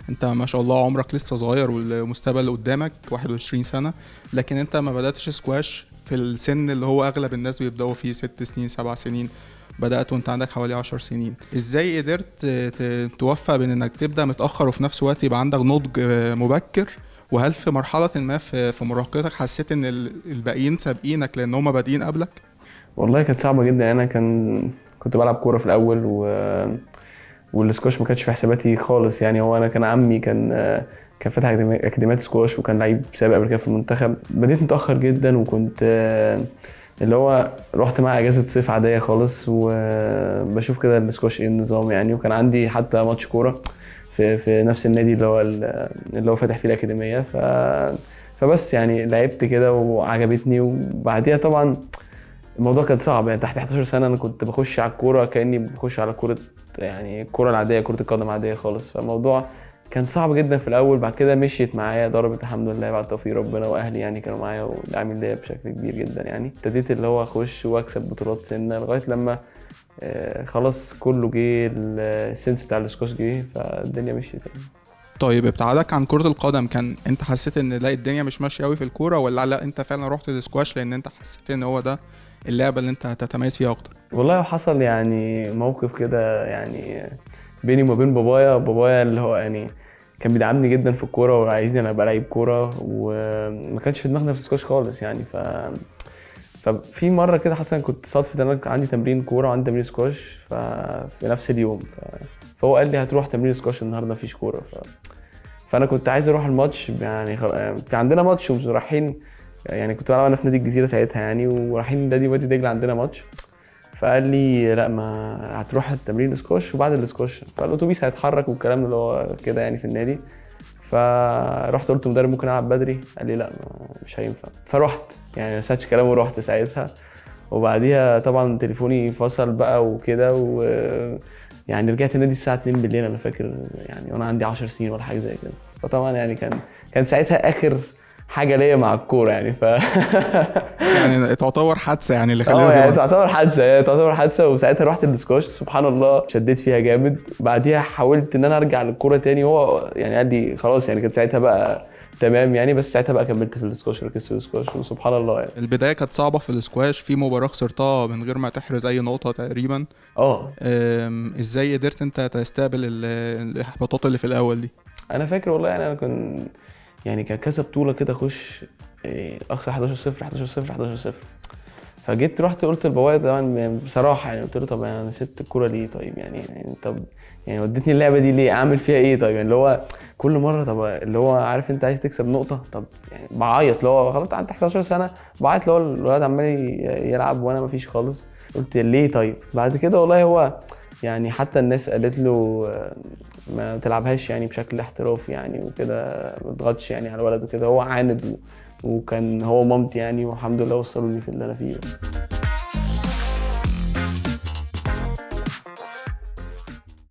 انت ما شاء الله عمرك لسه صغير والمستقبل قدامك 21 سنة لكن انت ما بدأتش سكواش في السن اللي هو اغلب الناس بيبدأوا فيه ست سنين سبع سنين بدأت وانت عندك حوالي 10 سنين ازاي قدرت ت- توفق بين انك تبدأ متأخر وفي نفس الوقت يبقى عندك نضج آه، مبكر وهل في مرحلة ما في في مراهقتك حسيت ان ال- الباقيين سابقينك لان هم بادئين قبلك؟ والله كانت صعبة جدا انا كان كنت بلعب كورة في الاول و والسكواش ما كانش في حساباتي خالص يعني هو انا كان عمي كان كان فاتح أكاديمي- اكاديميه سكواش وكان لعيب سابق قبل كده في المنتخب بديت متاخر جدا وكنت آه، اللي هو رحت مع اجازه صيف عاديه خالص وبشوف كده السكواش ايه النظام يعني وكان عندي حتى ماتش كوره في في نفس النادي اللي هو ال- اللي هو فاتح فيه الاكاديميه ف فبس يعني لعبت كده وعجبتني وبعديها طبعا الموضوع كان صعب يعني تحت 11 سنه انا كنت بخش على الكوره كاني بخش على كوره يعني الكوره العاديه كره القدم عاديه خالص فالموضوع كان صعب جدا في الاول بعد كده مشيت معايا ضربت الحمد لله بعد توفيق ربنا واهلي يعني كانوا معايا وداعمين ليا بشكل كبير جدا يعني ابتديت اللي هو اخش واكسب بطولات سنه لغايه لما آه، خلاص كله جه السنس بتاع السكوش جه فالدنيا مشيت يعني. طيب ابتعادك عن كرة القدم كان انت حسيت ان لا الدنيا مش ماشية قوي في الكورة ولا لا انت فعلا رحت للسكواش لان انت حسيت ان هو ده اللعبة اللي انت هتتميز فيها اكتر والله حصل يعني موقف كده يعني بيني وما بين بابايا بابايا اللي هو يعني كان بيدعمني جدا في الكوره وعايزني انا ابقى لعيب كوره وما كانش في دماغنا في السكواش خالص يعني ف ففي مره كده حصل كنت صادفه ان انا كان عندي تمرين كوره وعندي تمرين سكواش ففي نفس اليوم ف... فهو قال لي هتروح تمرين سكواش النهارده مفيش كوره ف... فانا كنت عايز اروح الماتش يعني خل... في عندنا ماتش ورايحين يعني كنت بلعب انا في نادي الجزيره ساعتها يعني ورايحين نادي وادي دجله عندنا ماتش فقال لي لا ما هتروح التمرين سكواش وبعد السكواش فالاتوبيس هيتحرك والكلام اللي هو كده يعني في النادي فرحت قلت للمدرب ممكن العب بدري قال لي لا ما- مش هينفع فرحت يعني ما سمعتش كلامه ورحت ساعتها وبعديها طبعا تليفوني فصل بقى وكده و يعني رجعت النادي الساعه 2 بالليل انا فاكر يعني وانا عندي 10 سنين ولا حاجه زي كده فطبعا يعني كان كان ساعتها اخر حاجه ليا مع الكوره يعني ف يعني تعتبر حادثة يعني اللي اه خلينا يعني تبقى- تعتبر حادثه هي تعتبر حادثه وساعتها رحت السكواش سبحان الله شديت فيها جامد بعديها حاولت ان انا ارجع للكوره تاني هو يعني قال لي خلاص يعني كانت ساعتها بقى تمام يعني بس ساعتها بقى كملت في السكواش ركزت في السكواش وسبحان الله يعني البداية كانت صعبة في السكواش في مباراة خسرتها من غير ما تحرز أي نقطة تقريبا اه أم، ازاي قدرت انت تستقبل ال- الإحباطات اللي في الأول دي؟ انا فاكر والله يعني انا كنت يعني كان كذا بطوله كده اخش إيه، اقصى 11 0 11 0 11 0 فجيت رحت قلت لبابايا طبعا بصراحه يعني قلت له طب انا سبت الكوره ليه طيب يعني, يعني طب يعني ودتني اللعبه دي ليه اعمل فيها ايه طيب يعني اللي هو كل مره طب اللي هو عارف انت عايز تكسب نقطه طب يعني بعيط اللي هو خلاص عندي 11 سنه بعيط اللي هو الولاد عمال ي- يلعب وانا مفيش خالص قلت ليه طيب بعد كده والله هو يعني حتى الناس قالت له آه، ما تلعبهاش يعني بشكل احترافي يعني وكده ما تضغطش يعني على الولد وكده هو عاند و- وكان هو مامتي يعني والحمد لله وصلوني في اللي انا فيه